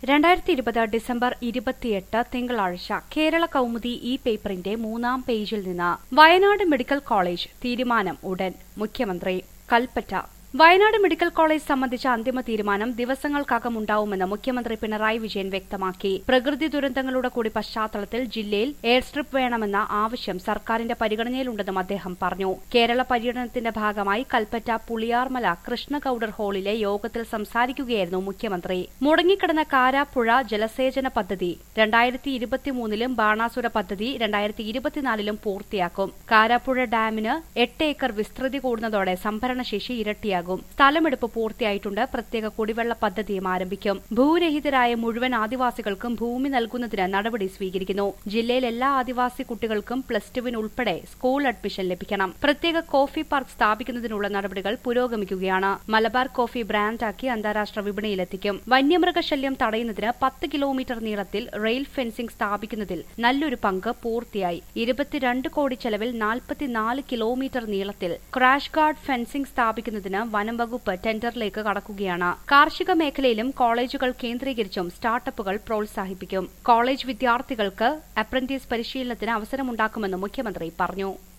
രണ്ടായിരത്തി ഇരുപത് ഡിസംബർ ഇരുപത്തിയെട്ട് തിങ്കളാഴ്ച കേരള കൗമുദി ഈ പേപ്പറിന്റെ മൂന്നാം പേജിൽ നിന്ന് വയനാട് മെഡിക്കൽ കോളേജ് തീരുമാനം ഉടൻ മുഖ്യമന്ത്രി കൽപ്പറ്റ വയനാട് മെഡിക്കൽ കോളേജ് സംബന്ധിച്ച അന്തിമ തീരുമാനം ദിവസങ്ങൾക്കകം ഉണ്ടാവുമെന്ന് മുഖ്യമന്ത്രി പിണറായി വിജയൻ വ്യക്തമാക്കി പ്രകൃതി ദുരന്തങ്ങളുടെ കൂടി പശ്ചാത്തലത്തിൽ ജില്ലയിൽ എയർ സ്ട്രിപ്പ് വേണമെന്ന ആവശ്യം സർക്കാരിന്റെ പരിഗണനയിലുണ്ടെന്നും അദ്ദേഹം പറഞ്ഞു കേരള പര്യടനത്തിന്റെ ഭാഗമായി കൽപ്പറ്റ പുളിയാർമല കൃഷ്ണഗൌഡർ ഹാളിലെ യോഗത്തിൽ സംസാരിക്കുകയായിരുന്നു മുഖ്യമന്ത്രി മുടങ്ങിക്കിടന്ന കാരാപ്പുഴ ജലസേചന പദ്ധതി രണ്ടായിരത്തി ഇരുപത്തിമൂന്നിലും ബാണാസുര പദ്ധതി രണ്ടായിരത്തി ഇരുപത്തിനാലിലും പൂർത്തിയാക്കും കാരാപ്പുഴ ഡാമിന് എട്ട് ഏക്കർ വിസ്തൃതി കൂടുന്നതോടെ സംഭരണശേഷി ഇരട്ടിയാകും സ്ഥലമെടുപ്പ് പൂർത്തിയായിട്ടുണ്ട് പ്രത്യേക കുടിവെള്ള പദ്ധതിയും ആരംഭിക്കും ഭൂരഹിതരായ മുഴുവൻ ആദിവാസികൾക്കും ഭൂമി നൽകുന്നതിന് നടപടി സ്വീകരിക്കുന്നു ജില്ലയിൽ എല്ലാ ആദിവാസി കുട്ടികൾക്കും പ്ലസ് ടുവിന് ഉൾപ്പെടെ സ്കൂൾ അഡ്മിഷൻ ലഭിക്കണം പ്രത്യേക കോഫി പാർക്ക് സ്ഥാപിക്കുന്നതിനുള്ള നടപടികൾ പുരോഗമിക്കുകയാണ് മലബാർ കോഫി ബ്രാൻഡാക്കി അന്താരാഷ്ട്ര വിപണിയിലെത്തിക്കും വന്യമൃഗശല്യം തടയുന്നതിന് പത്ത് കിലോമീറ്റർ നീളത്തിൽ റെയിൽ ഫെൻസിംഗ് സ്ഥാപിക്കുന്നതിൽ നല്ലൊരു പങ്ക് പൂർത്തിയായി ഇരുപത്തിരണ്ട് കോടി ചെലവിൽ നാൽപ്പത്തിനാല് കിലോമീറ്റർ നീളത്തിൽ ക്രാഷ് ഗാർഡ് ഫെൻസിംഗ് സ്ഥാപിക്കുന്നതിന് വനം വകുപ്പ് ടെൻഡറിലേക്ക് കടക്കുകയാണ് കാർഷിക മേഖലയിലും കോളേജുകൾ കേന്ദ്രീകരിച്ചും സ്റ്റാർട്ടപ്പുകൾ പ്രോത്സാഹിപ്പിക്കും കോളേജ് വിദ്യാർത്ഥികൾക്ക് അപ്രന്റീസ് പരിശീലനത്തിന് അവസരമുണ്ടാക്കുമെന്ന് മുഖ്യമന്ത്രി പറഞ്ഞു